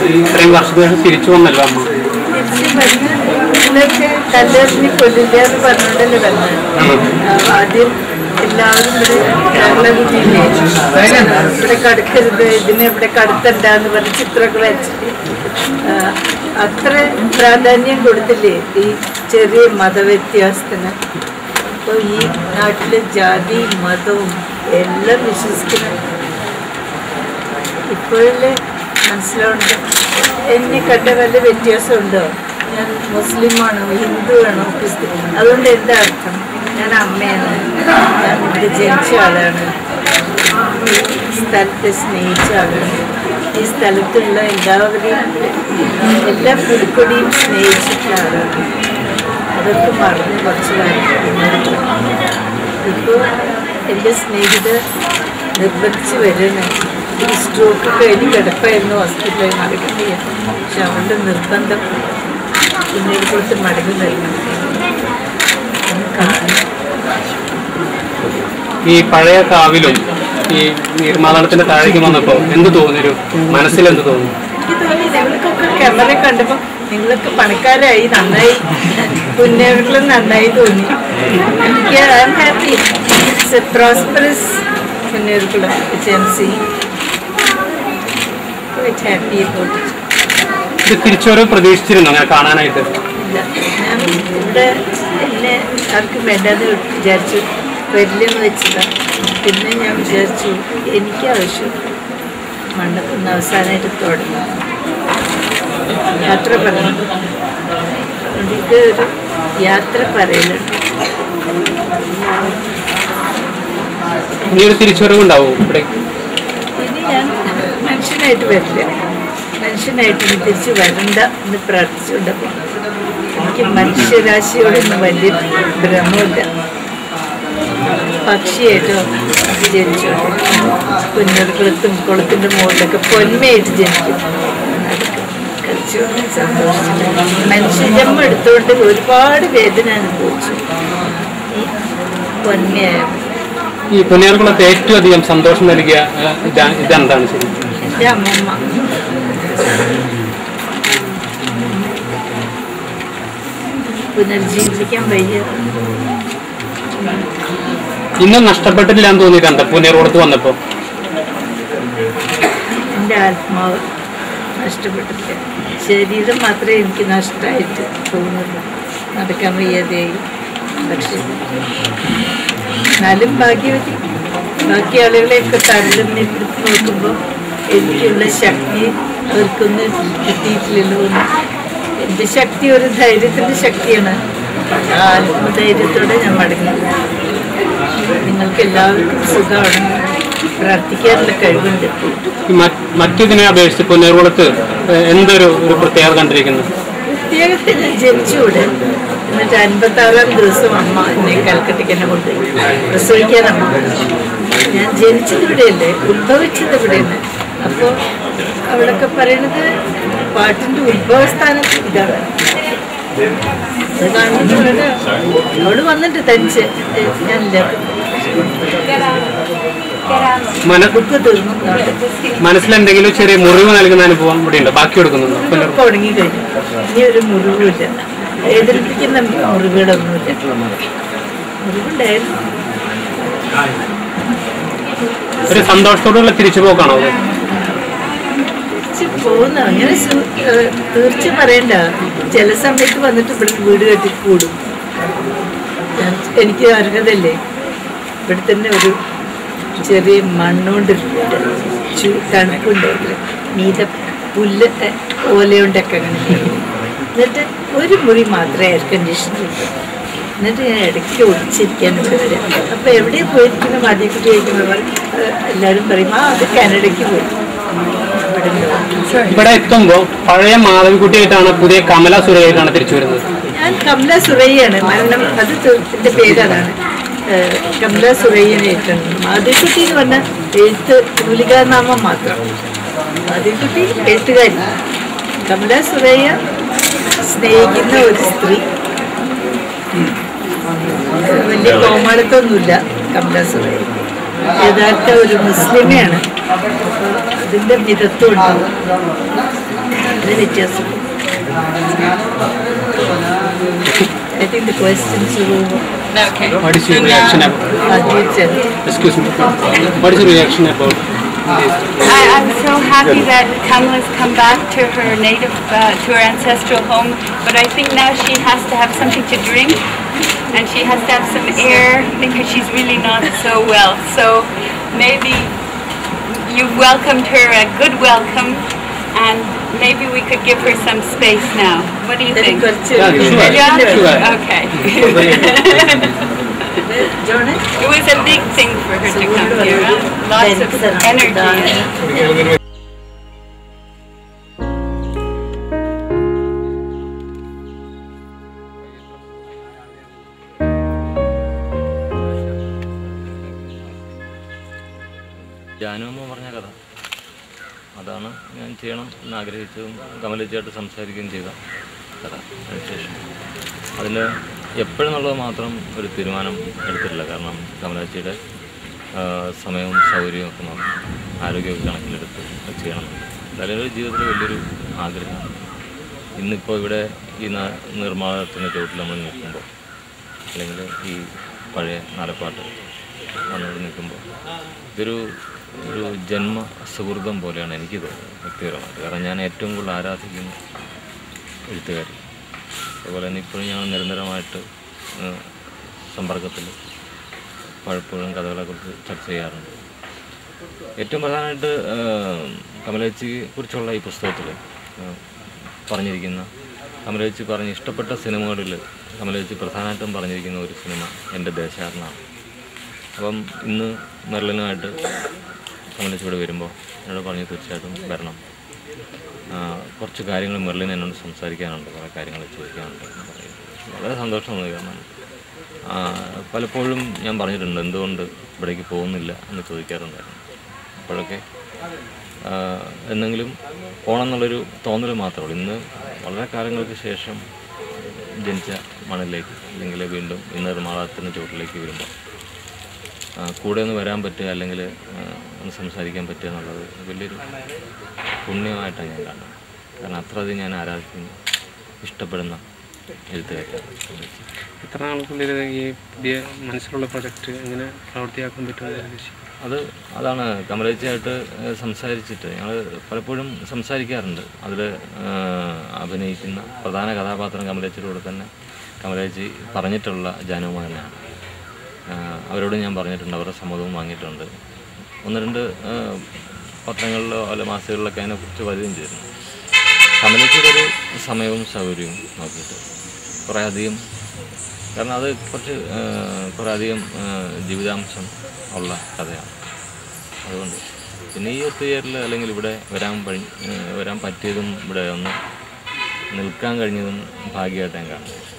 ഇത്രയും വർഷത്തിന് ശേഷം തിരിച്ചു വന്നല്ലോ അമ്മ ഇതൊക്കെ കല്ലെറിഞ്ഞ് കൊല്ലില്ല എന്ന് പറഞ്ഞോണ്ടല്ലേ വന്നത് ആ, ആദ്യം എല്ലാവരും ഇവിടെ കേരള കുട്ടിയില്ലേ ഇവിടെ കടുക്കരുത് ഇതിനെ ഇവിടെ കടുത്തണ്ടെന്ന് പറഞ്ഞ് ചിത്രമൊക്കെ വരച്ചിട്ട് ആ, അത്ര പ്രാധാന്യം കൊടുത്തില്ലേ ഈ ചെറിയ മതവ്യത്യാസത്തിന് അപ്പോൾ ഈ നാട്ടിലെ ജാതി മതവും എല്ലാം വിശ്വസിക്കണം ഇപ്പോഴല്ലേ മനസ്സിലാവുന്നുണ്ട് എന്നെ കണ്ട വല്ല വ്യത്യാസമുണ്ടോ ഞാൻ മുസ്ലിമാണോ ഹിന്ദുവാണോ ക്രിസ്ത്യൻ അതുകൊണ്ട് എന്താ അർത്ഥം ഞാൻ അമ്മയാണ് ഞാൻ ഇവിടെ ജനിച്ച ആളാണ് ഈ സ്ഥലത്തെ സ്നേഹിച്ച ആളാണ് ഈ സ്ഥലത്തുള്ള എല്ലാവരെയും എല്ലാ പുൽക്കൊടിയും സ്നേഹിച്ചിട്ടുള്ള ആളാണ് അതൊക്കെ മറന്ന് കുറച്ച് കാലം ഇപ്പോൾ എൻ്റെ സ്നേഹിതർ നിർബന്ധിച്ച് വരണം ഈ സ്ട്രോക്ക് കഴിഞ്ഞ് കിടപ്പായിരുന്നു ഹോസ്പിറ്റലിൽ മടങ്ങി പക്ഷെ അവളുടെ നിർബന്ധം പിന്നീട് കൊടുത്ത് മടങ്ങി നൽകണം എന്ന് കാണണം ഈ പഴയ കാവിലും ഈ നീർമാതാളത്തിന്റെ താഴേക്ക് വന്നപ്പോ എന്ത് തോന്നിയൊരു മനസ്സിൽ എന്ത് തോന്നി എനിക്ക് തോന്നി നിങ്ങൾക്കൊക്കെ ക്യാമറ കണ്ടപ്പോൾ നിങ്ങളൊക്കെ പണക്കാരായി നന്നായി പുന്നേറിലും നന്നായി തോന്നി എനിക്ക് I'm happy it's a prosperous പുന്നേറിക്കുളം H M C quite happy about it ഇത് തിരിച്ചോരോ പ്രതീക്ഷിച്ചിരുന്നു അങ്ങനെ കാണാനായിട്ട് ഇല്ല ഞാൻ ഇവിടെ എന്നെ ആർക്കും വേണ്ടാന്ന് വിചാരിച്ചു വരില്ലെന്ന് വെച്ചതാണ് പിന്നെ ഞാൻ വിചാരിച്ചു എനിക്ക് ആവശ്യം മണ്ണക്കുന്ന് അവസാനമായിട്ട് തുടങ്ങി യാത്ര പറഞ്ഞു അതുകൊണ്ട് ഇത് ഒരു യാത്ര പറയലുണ്ട് ഇനി ഒരു തിരിച്ചുവരവുണ്ടാവും ഇവിടെ ഇനി ഞാൻ മനുഷ്യനായിട്ട് വരില്ല മനുഷ്യനായിട്ട് ഇനി തിരിച്ച് വരണ്ട എന്ന് പ്രാർത്ഥിച്ചുകൊണ്ടപ്പോൾ എനിക്ക് മനുഷ്യരാശിയോടൊന്നും വലിയ ഭ്രമമില്ല പക്ഷിയായിട്ടോ ജനിച്ചു കുഞ്ഞുകുളത്തും കുളത്തിൻ്റെ മുകളിലൊക്കെ പൊന്മയായിട്ട് ജനിക്കും കളിച്ചുകൊണ്ട് സന്തോഷിച്ചു മനുഷ്യജന്മം എടുത്തുകൊണ്ട് ഒരുപാട് വേദന അനുഭവിച്ചു ഈ പൊന്മയായ ഈ പുന്നേർകുളത്ത് ഏറ്റവും അധികം സന്തോഷം നൽകിയ ആ, ഇതാ ഇതെന്താണ് ശരി എൻ്റെ അമ്മമ്മ പുനർജീവിക്കാൻ വയ്യ ഇന്നും നഷ്ടപ്പെട്ടില്ല എന്ന് തോന്നിയിട്ടുണ്ട് പുന്നേർകുളത്ത് വന്നപ്പോ എൻ്റെ ആത്മാവ് നഷ്ടപ്പെട്ടില്ല ശരീരം മാത്രമേ എനിക്ക് നഷ്ടമായിട്ട് തോന്നുള്ളൂ നടക്കാൻ വയ്യാതെയായി പക്ഷെ എന്നാലും ഭാഗ്യവതി ബാക്കി ആളുകളെയൊക്കെ തള്ളുന്ന പിടിച്ച് നോക്കുമ്പോൾ എനിക്കുള്ള ശക്തി അവർക്കൊന്നും കിട്ടിയിട്ടില്ലല്ലോ എന്ന് എൻ്റെ ശക്തി ഒരു ധൈര്യത്തിൻ്റെ ശക്തിയാണ് ആ ആത്മധൈര്യത്തോടെ ഞാൻ മടങ്ങി നിങ്ങൾക്ക് എല്ലാവർക്കും സുഖമാണ് പ്രാർത്ഥിക്കാനുള്ള കഴിവുണ്ട് ഈ മറ്റ് മറ്റിതിനെ അപേക്ഷിച്ച് പുന്നേർകുളത്ത് എന്തൊരു ഒരു പ്രത്യേകത കണ്ടിരിക്കുന്നു പ്രത്യേകത്തിൽ ജനിച്ചുകൂടെ എന്നിട്ട് അൻപത്തി ആറാം ദിവസം അമ്മ എന്നെ കൽക്കട്ടയ്ക്ക് എന്നെ കൊണ്ടുപോയി പ്രസവിക്കാൻ അമ്മ ഞാൻ ജനിച്ചത് ഇവിടെയല്ലേ ഉത്ഭവിച്ചത് ഇവിടെയാണ് അപ്പോൾ അവളൊക്കെ പറയണത് പാട്ടിൻ്റെ ഉത്ഭവസ്ഥാനം ഇതാണ് അത് കാണുന്നത് അവള് വന്നിട്ട് തനിച്ച് ഞാനില്ല മന ബുക്ക് തീർന്നു മനസ്സിലെന്തെങ്കിലും ചെറിയ മുറിവ് നൽകുന്ന അനുഭവം ഇവിടെ ഉണ്ട് ബാക്കി കൊടുക്കുന്നുണ്ടോ പുനർ ഒക്കെ ഉണങ്ങി കഴിഞ്ഞു ഇനി ഒരു മുറിവുമില്ല വേദനിപ്പിക്കുന്ന മുറിവുകളൊന്നുമില്ല മുറിവുണ്ടായിരുന്നു ഒരു സന്തോഷത്തോടുള്ള തിരിച്ചുപോക്കാണോ അത് തിരിച്ച് പോകുന്ന അങ്ങനെ സു- ഏഹ് തീർച്ച പറയണ്ട ചില സമയത്ത് വന്നിട്ട് ഇവിടെ വീട് കെട്ടി കൂടും ഞാൻ- എനിക്ക് അർഹതല്ലേ ഇവിടെ തന്നെ ഒരു ചെറിയ മണ്ണുകൊണ്ട് ചു തണുപ്പുണ്ടായില്ല മീത പുല്ല് ഏഹ് ഓലയുണ്ടൊക്കെ അങ്ങനെ എന്നിട്ട് ഒരു മുറി മാത്രമേ എയർ കണ്ടീഷൻ കിട്ടൂ എന്നിട്ട് ഞാൻ ഇടയ്ക്ക് ഒളിച്ചിരിക്കാൻ ഇവിടെ വരാം അപ്പോൾ എവിടെയാണ് പോയിരിക്കുന്ന മതിക്കുട്ടി ചോദിക്കുമ്പോൾ എല്ലാവരും പറയും ആ അത് കാനഡയ്ക്ക് പോയി ഇവിടെ ഉണ്ടാവും. ഇവിടെ എത്തുമ്പോൾ പഴയ മാധവിക്കുട്ടിയായിട്ടാണ് പുതിയ കമല സുരയായിട്ടാണ് തിരിച്ചു വരുന്നത് ഞാൻ കമല സുറയ്യാണ് മരണം അത് തീർത്തിന്റെ പേര് അതാണ് ഏഹ് കമല സുറയ്യനായിട്ടാണ് മാധവിക്കുട്ടി എന്ന് പറഞ്ഞാൽ എഴുത്ത് തൂലികാനാമം മാത്രം മാധവിക്കുട്ടി എഴുത്തുകാരി കമല സുറയ്യ സ്നേഹിക്കുന്ന ഒരു സ്ത്രീ വലിയ കോമാളിത്തൊന്നുമില്ല കമല സുറയ്യ യഥാർത്ഥ ഒരു മുസ്ലിമയാണ് അപ്പോൾ അതിൻ്റെ മിതത്വം ഉണ്ടാവും അതിന് വ്യത്യാസം I think the questions are over. Okay. What is your So reaction now- about? Ajit said. Excuse me. What is your reaction about this? I, I'm so happy that Kamala's come back to her native, uh, to her ancestral home, but I think now she has to have something to drink and she has to have some air because she's really not so well. So maybe you've welcomed her a good welcome and maybe we could give her some space now. What do you Then think? കുറച്ച് Yeah, sure. Yeah? Sure. Okay. John it was a big thing for her to come here. Huh? Lots of energy. Janumma പറഞ്ഞ കഥ അതാണ് ഞാൻ ചെയ്യണം എന്ന് ആഗ്രഹിച്ചതും കമലിച്ചായിട്ട് സംസാരിക്കുകയും ചെയ്ത കഥ അതിനുശേഷം അതിൽ എപ്പോഴെന്നുള്ളത് മാത്രം ഒരു തീരുമാനം എടുത്തിട്ടില്ല കാരണം കമലാച്ചിയുടെ ആ, സമയവും സൗകര്യവും ഒക്കെ നോക്കി ആരോഗ്യമൊക്കെ കണക്കിലെടുത്ത് അത് ചെയ്യണം എന്തായാലും ഒരു ജീവിതത്തിൽ വലിയൊരു ആഗ്രഹമാണ് ഇന്നിപ്പോൾ ഇവിടെ ഈ ന- നിർമ്മാണത്തിൻ്റെ ചുവട്ടിൽ നമ്മൾ നിൽക്കുമ്പോൾ അല്ലെങ്കിൽ ഈ പഴയ നാലപ്പാട്ട് വന്നുകൊണ്ട് നിൽക്കുമ്പോൾ ഇതൊരു ഒരു ജന്മ സുഹൃതം പോലെയാണ് എനിക്ക് തോന്നുന്നത് വ്യക്തിപരമായിട്ട് കാരണം ഞാൻ ഏറ്റവും കൂടുതൽ ആരാധിക്കുന്ന എഴുത്തുകാരി അതുപോലെ തന്നെ ഇപ്പോഴും ഞങ്ങൾ നിരന്തരമായിട്ട് ഏഹ്, സമ്പർക്കത്തിൽ പലപ്പോഴും കഥകളെക്കുറിച്ച് ചർച്ച ചെയ്യാറുണ്ട് ഏറ്റവും പ്രധാനമായിട്ട് ഏഹ്, കമലേച്ചിയെ കുറിച്ചുള്ള ഈ പുസ്തകത്തിൽ ഏഹ്, പറഞ്ഞിരിക്കുന്ന കമലേച്ചി പറഞ്ഞ് ഇഷ്ടപ്പെട്ട സിനിമകളിൽ കമലേച്ചി പ്രധാനമായിട്ടും പറഞ്ഞിരിക്കുന്ന ഒരു സിനിമ എൻ്റെ ദേശാടനാണ് അപ്പം ഇന്ന് മെർലിനുമായിട്ട് കമലേച്ചി ഇവിടെ വരുമ്പോൾ എന്നോട് പറഞ്ഞു തീർച്ചയായിട്ടും വരണം ആ, കുറച്ച് കാര്യങ്ങൾ മെർലിൻ എന്നോട് സംസാരിക്കാനുണ്ട് കുറേ കാര്യങ്ങൾ ചോദിക്കാനുണ്ട് എന്ന് പറയുന്നത് വളരെ സന്തോഷം തോന്നി കാരണം ആ, പലപ്പോഴും ഞാൻ പറഞ്ഞിട്ടുണ്ട് എന്തുകൊണ്ട് ഇവിടേക്ക് പോകുന്നില്ല എന്ന് ചോദിക്കാറുണ്ടായിരുന്നു അപ്പോഴൊക്കെ ആ, എന്തെങ്കിലും പോകണം എന്നുള്ളൊരു തോന്നൽ മാത്രമേ ഉള്ളൂ ഇന്ന് വളരെ കാലങ്ങൾക്ക് ശേഷം ജനിച്ച മണ്ണിലേക്ക് അല്ലെങ്കിൽ വീണ്ടും ഈ നിർമ്മാണത്തിൻ്റെ ചുവട്ടിലേക്ക് വരുമ്പോൾ ആ, കൂടെ ഒന്ന് വരാൻ പറ്റുക അല്ലെങ്കിൽ ആ, ഒന്ന് സംസാരിക്കാൻ പറ്റുക എന്നുള്ളത് വലിയൊരു പുണ്യമായിട്ടാണ് ഞാൻ കാണുന്നത് കാരണം അത്രയധികം ഞാൻ ആരാധിക്കുന്ന ഇഷ്ടപ്പെടുന്ന എഴുത്തുകാരിയാണ് എത്ര നാൾക്കുള്ളിൽ ഈ പുതിയ മനസ്സിലുള്ള പ്രൊജക്റ്റ് എങ്ങനെ പ്രവൃത്തിയാക്കാൻ പറ്റുമെന്ന് ഉദ്ദേശിക്കുന്നു അത് അതാണ് കമലേച്ചയായിട്ട് ഏഹ്, സംസാരിച്ചിട്ട് ഞങ്ങൾ പലപ്പോഴും സംസാരിക്കാറുണ്ട് അതിൽ അഭിനയിക്കുന്ന പ്രധാന കഥാപാത്രം കമലേച്ചിയുടെ കൂടെ തന്നെ കമലേച്ചി പറഞ്ഞിട്ടുള്ള ജാനുമ തന്നെയാണ് ആഹ്, അവരോട് ഞാൻ പറഞ്ഞിട്ടുണ്ട് അവരുടെ സമ്മതവും വാങ്ങിയിട്ടുണ്ട് ഒന്ന് രണ്ട് ആഹ്, പത്രങ്ങളിലോ അല്ല മാസികകളിലൊക്കെ അതിനെക്കുറിച്ച് വരികയും ചെയ്തിരുന്നു കമലേച്ചിയുടെ ഒരു സമയവും സൗകര്യവും നോക്കിയിട്ട് കുറേ അധികം കാരണം അത് കുറച്ച് ആ, കുറേ അധികം ആ, ജീവിതാംശം ഉള്ള കഥയാണ് അതുകൊണ്ട് പിന്നെ ഈ ഒത്തുചേരൽ അല്ലെങ്കിൽ ഇവിടെ വരാൻ പഴി ആ, വരാൻ പറ്റിയതും ഇവിടെ ഒന്ന് നിൽക്കാൻ കഴിഞ്ഞതും ഭാഗ്യമായിട്ട് ഞാൻ കാണുന്നു